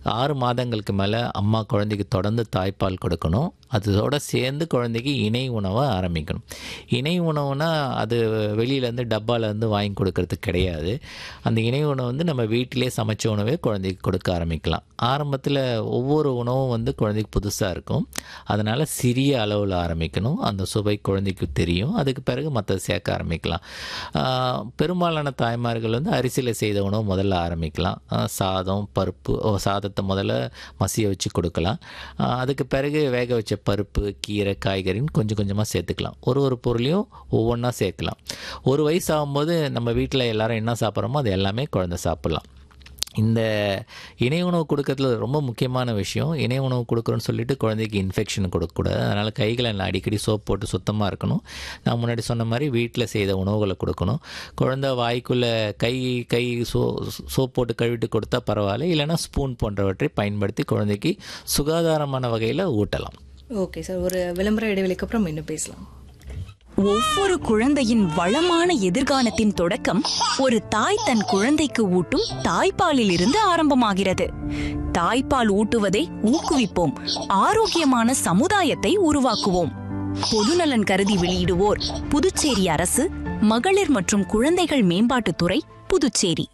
ஆறு மாதங்களுக்கு மேலே அம்மா குழந்தைக்கு தொடர்ந்து தாய்ப்பால் கொடுக்கணும் அதோட சேர்ந்து குழந்தைக்கு இணை உணவை ஆரம்பிக்கணும் இணை உணவுனா அது வெளியிலேருந்து டப்பாலேருந்து வாங்கி கொடுக்கறது கிடையாது அந்த இணை உணவு வந்து நம்ம வீட்டிலே சமைச்ச உணவே குழந்தைக்கு கொடுக்க ஆரம்பிக்கலாம் ஆரம்பத்தில் ஒவ்வொரு உணவும் வந்து குழந்தைக்கு புதுசாக இருக்கும் அதனால் சிறிய அளவில் ஆரம்பிக்கணும் அந்த சுவை குழந்தைக்கு தெரியும் அதுக்கு பிறகு மற்ற சேர்க்க ஆரம்பிக்கலாம் ஆஹ் பெரும்பாலான தாய்மார்கள் வந்து அரிசியில் செய்த உணவு முதல்ல ஆரம்பிக்கலாம் ஆஹ் சாதம் பருப்பு ஓ, சாதத்தை முதல்ல மசிய வச்சு கொடுக்கலாம் ஆஹ் அதுக்கு பிறகு வேக வச்ச பருப்பு கீரை காய்கறின்னு கொஞ்சம் கொஞ்சமாக சேர்த்துக்கலாம் ஒரு ஒரு பொருளையும் ஒவ்வொன்றா சேர்க்கலாம் ஒரு வயசு ஆகும்போது நம்ம வீட்டில் எல்லாரும் என்ன சாப்பிட்றோமோ அது எல்லாமே குழந்தை சாப்பிட்லாம் இந்த இணை உணவு கொடுக்கறதுல ரொம்ப முக்கியமான விஷயம் இணை உணவு கொடுக்குறோன்னு சொல்லிட்டு குழந்தைக்கு இன்ஃபெக்ஷன் கொடுக்கக்கூடாது அதனால் கைகளை நான் அடிக்கடி சோப் போட்டு சுத்தமாக இருக்கணும் நான் முன்னாடி சொன்ன மாதிரி வீட்டில் செய்த உணவுகளை கொடுக்கணும் குழந்தை வாய்க்குள்ளே கை கை சோ சோப் போட்டு கழுவிட்டு கொடுத்தா பரவாயில்ல இல்லைன்னா ஸ்பூன் போன்றவற்றை பயன்படுத்தி குழந்தைக்கு சுகாதாரமான வகையில் ஊட்டலாம் ஓகே சார் ஒரு விளம்பர இடைவெளிக்கு அப்புறம் இன்னும் பேசலாம் ஒவ்வொரு குழந்தையின் வளமான எதிர்காலத்தின் தொடக்கம் ஒரு தாய் தன் குழந்தைக்கு ஊட்டும் தாய்ப்பாலில் இருந்து ஆரம்பமாகிறது தாய்ப்பால் ஊட்டுவதை ஊக்குவிப்போம் ஆரோக்கியமான சமுதாயத்தை உருவாக்குவோம் பொதுநலன் கருதி வெளியிடுவோர் புதுச்சேரி அரசு மகளிர் மற்றும் குழந்தைகள் மேம்பாட்டுத்துறை புதுச்சேரி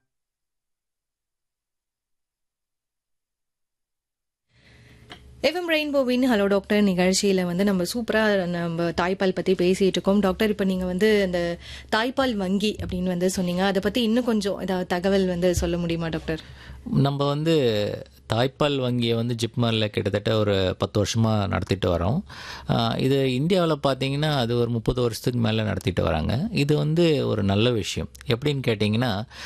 எஃப்எம் ரெயின்போவின் ஹலோ டாக்டர் நிகழ்ச்சியில் வந்து நம்ம சூப்பராக நம்ம தாய்ப்பால் பற்றி பேசிகிட்டு இருக்கோம் டாக்டர் இப்போ நீங்கள் வந்து அந்த தாய்ப்பால் வங்கி அப்படின்னு வந்து சொன்னீங்க அதை பற்றி இன்னும் கொஞ்சம் ஏதாவது தகவல் வந்து சொல்ல முடியுமா டாக்டர் நம்ம வந்து தாய்ப்பால் வங்கியை வந்து ஜிப்மரில் கிட்டத்தட்ட ஒரு பத்து வருஷமாக நடத்திட்டு வரோம் ஆஹ் இது இந்தியாவில் பார்த்தீங்கன்னா அது ஒரு முப்பது வருஷத்துக்கு மேலே நடத்திட்டு வராங்க இது வந்து ஒரு நல்ல விஷயம் எப்படின்னு கேட்டிங்கன்னா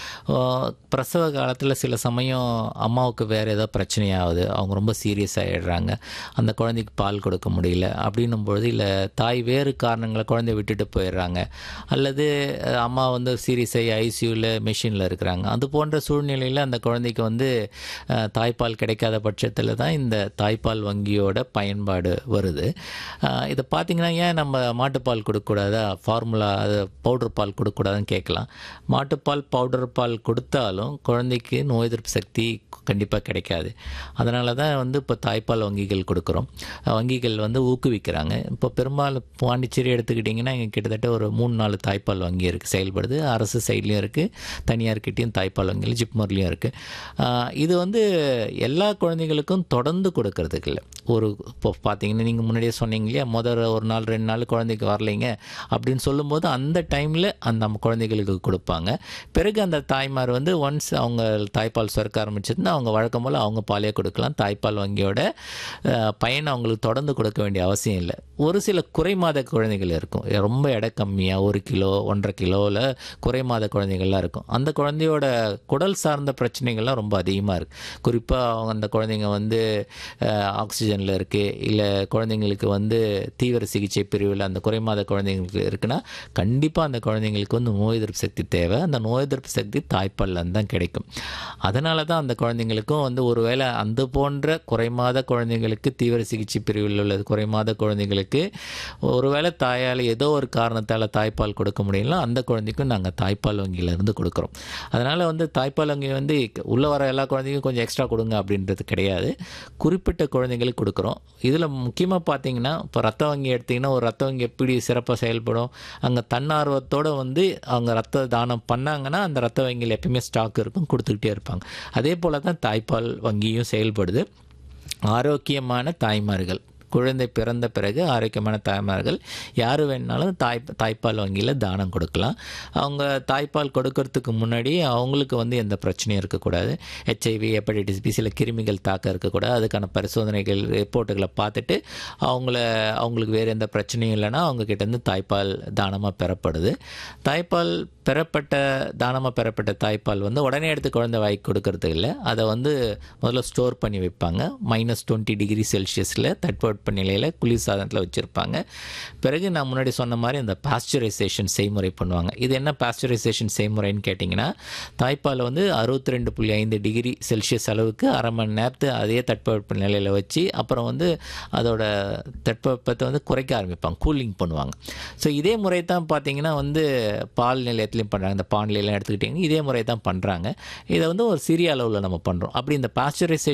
ஆஹ் பிரசவ காலத்தில் சில சமயம் அம்மாவுக்கு வேறு ஏதோ பிரச்சனையாகுது அவங்க ரொம்ப சீரியஸ் ஆகிடுறாங்க அந்த குழந்தைக்கு பால் கொடுக்க முடியல அப்படின்னும் பொழுது இல்லை தாய் வேறு காரணங்களை குழந்தைய விட்டுட்டு போயிடுறாங்க அல்லது அஹ், அம்மா வந்து சீரியஸ் ஆகி ஐசியூவில் மெஷினில் இருக்கிறாங்க அது போன்ற சூழ்நிலையில் அந்த குழந்தைக்கு வந்து அஹ், தாய்ப்பால் கிடைக்காத பட்சத்தில் தான் இந்த தாய்ப்பால் வங்கியோட பயன்பாடு வருது அஹ், இதை பார்த்தீங்கன்னா ஏன் நம்ம மாட்டுப்பால் கொடுக்கக்கூடாதா ஃபார்முலா அது பவுடர் பால் கொடுக்கக்கூடாதுன்னு கேட்கலாம் மாட்டுப்பால் பவுடர் பால் கொடுத்தாலும் குழந்தைக்கு நோய் எதிர்ப்பு சக்தி கண்டிப்பாக கிடைக்காது அதனால தான் வந்து இப்போ தாய்ப்பால் வங்கிகள் கொடுக்குறோம் வங்கிகள் வந்து ஊக்குவிக்கிறாங்க இப்போ பெரும்பாலும் பாண்டிச்சேரி எடுத்துக்கிட்டிங்கன்னா இங்கே கிட்டத்தட்ட ஒரு மூணு நாலு தாய்ப்பால் வங்கி இருக்குது செயல்படுது அரசு சைட்லேயும் இருக்குது தனியார்கிட்டையும் தாய்ப்பால் வங்கியில் ஜிப்மர்லேயும் இருக்குது இது வந்து எல்லா குழந்தைகளுக்கும் தொடர்ந்து கொடுக்கறதுக்கு இல்லை ஒரு இப்போ பார்த்தீங்கன்னா நீங்கள் முன்னாடியே சொன்னீங்க இல்லையா முதல் ஒரு நாள் ரெண்டு நாள் குழந்தைக்கு வரலைங்க அப்படின்னு சொல்லும்போது அந்த டைமில் அந்த நம்ம குழந்தைகளுக்கு கொடுப்பாங்க பிறகு அந்த தாய்மார் வந்து ஒன்ஸ் அவங்க தாய்ப்பால் சுரக்க ஆரம்பிச்சதுன்னா அவங்க வழக்கம் போல் அவங்க பாலே கொடுக்கலாம் தாய்ப்பால் வங்கியோட அஹ், பயன் அவங்களுக்கு தொடர்ந்து கொடுக்க வேண்டிய அவசியம் இல்லை ஒரு சில குறை மாத குழந்தைகள் இருக்கும் ரொம்ப எடை கம்மியாக ஒரு கிலோ ஒன்றரை கிலோவில் குறை மாத குழந்தைகள்லாம் இருக்கும் அந்த குழந்தையோட குடல் சார்ந்த பிரச்சனைகள்லாம் ரொம்ப அதிகமாக இருக்குது குறிப்பாக அவங்க அந்த குழந்தைங்க வந்து ஆக்சிஜனில் இருக்குது இல்லை குழந்தைங்களுக்கு வந்து தீவிர சிகிச்சை பிரிவில் அந்த குறை மாத குழந்தைங்களுக்கு இருக்குன்னா கண்டிப்பாக அந்த குழந்தைங்களுக்கு வந்து நோய் எதிர்ப்பு சக்தி தேவை அந்த நோய் எதிர்ப்பு சக்தி தாய்ப்பால்ல தான் கிடைக்கும் அதனால தான் அந்த குழந்தைங்களுக்கும் வந்து ஒருவேளை அந்த போன்ற குறைமாத குழந்தைங்களுக்கு தீவிர சிகிச்சை பிரிவில் உள்ள குறைமாத குழந்தைங்களுக்கு ஒருவேளை தாயால் ஏதோ ஒரு காரணத்தால் தாய்ப்பால் கொடுக்க முடியல அந்த குழந்தைக்கும் நாங்கள் தாய்ப்பால் வங்கியிலேருந்து கொடுக்குறோம் அதனால் வந்து தாய்ப்பால் வங்கி வந்து உள்ளே வர எல்லா குழந்தைக்கும் கொஞ்சம் எக்ஸ்ட்ரா கொடுங்க அப்படின்றது கிடையாது குறிப்பிட்ட குழந்தைங்களுக்கு கொடுக்குறோம் இதில் முக்கியமாக பார்த்தீங்கன்னா இப்போ ரத்த வங்கி எடுத்திங்கன்னா ஒரு ரத்த வங்கி எப்படி சிறப்பாக செயல்படும் அங்கே தன்னார்வத்தோடு வந்து அவங்க ரத்த தானம் பண்ணாங்கன்னா அந்த ரத்த வங்கியில் எப்பயுமே ஸ்டாக் இருக்கும் கொடுத்துக்கிட்டே இருப்பாங்க அதே போல் தான் தாய்ப்பால் வங்கியும் செயல்படுது ஆரோக்கியமான தாய்மார்கள் குழந்தை பிறந்த பிறகு ஆரோக்கியமான தாய்மார்கள் யார் வேணாலும் தாய் தாய்ப்பால் வங்கியில் தானம் கொடுக்கலாம் அவங்க தாய்ப்பால் கொடுக்கறதுக்கு முன்னாடி அவங்களுக்கு வந்து எந்த பிரச்சனையும் இருக்கக்கூடாது ஹெச்ஐவி ஹெப்படைட்டிஸ் பி சில கிருமிகள் தாக்கம் இருக்கக்கூடாது அதுக்கான பரிசோதனைகள் ரிப்போர்ட்டுகளை பார்த்துட்டு அவங்கள அவங்களுக்கு வேறு எந்த பிரச்சனையும் இல்லைன்னா அவங்க கிட்டேருந்து தாய்ப்பால் தானமாக பெறப்படுது தாய்ப்பால் பெறப்பட்ட தானமாக பெறப்பட்ட தாய்ப்பால் வந்து உடனே எடுத்து குழந்தை வாய்க்கு கொடுக்கறது இல்லை அதை வந்து முதல்ல ஸ்டோர் பண்ணி வைப்பாங்க மைனஸ் டுவெண்ட்டி டிகிரி செல்சியஸில் தட்பவெட்ப நிலையில் குளிர் சாதனத்தில் வச்சுருப்பாங்க பிறகு நான் முன்னாடி சொன்ன மாதிரி அந்த பாஸ்டரைசேஷன் செய்முறை பண்ணுவாங்க இது என்ன பாஸ்டரைசேஷன் செய்முறைன்னு கேட்டிங்கன்னா தாய்ப்பால் வந்து அறுபத்தி ரெண்டு புள்ளி ஐந்து டிகிரி செல்சியஸ் அளவுக்கு அரை மணி நேரத்து அதே தட்பவெட்ப நிலையில் வச்சு அப்புறம் வந்து அதோட தட்பவெப்பத்தை வந்து குறைக்க ஆரம்பிப்பாங்க கூலிங் பண்ணுவாங்க ஸோ இதே முறை தான் பார்த்தீங்கன்னா வந்து பால் நிலையத்துலையும் பண்ணுறாங்க இந்த பால் நிலையெல்லாம் எடுத்துக்கிட்டிங்கன்னா இதே முறை தான் பண்ணுறாங்க இதை வந்து ஒரு சிறிய அளவில் நம்ம பண்ணுறோம் அப்படி இந்த பாஸ்டரைசேஷன்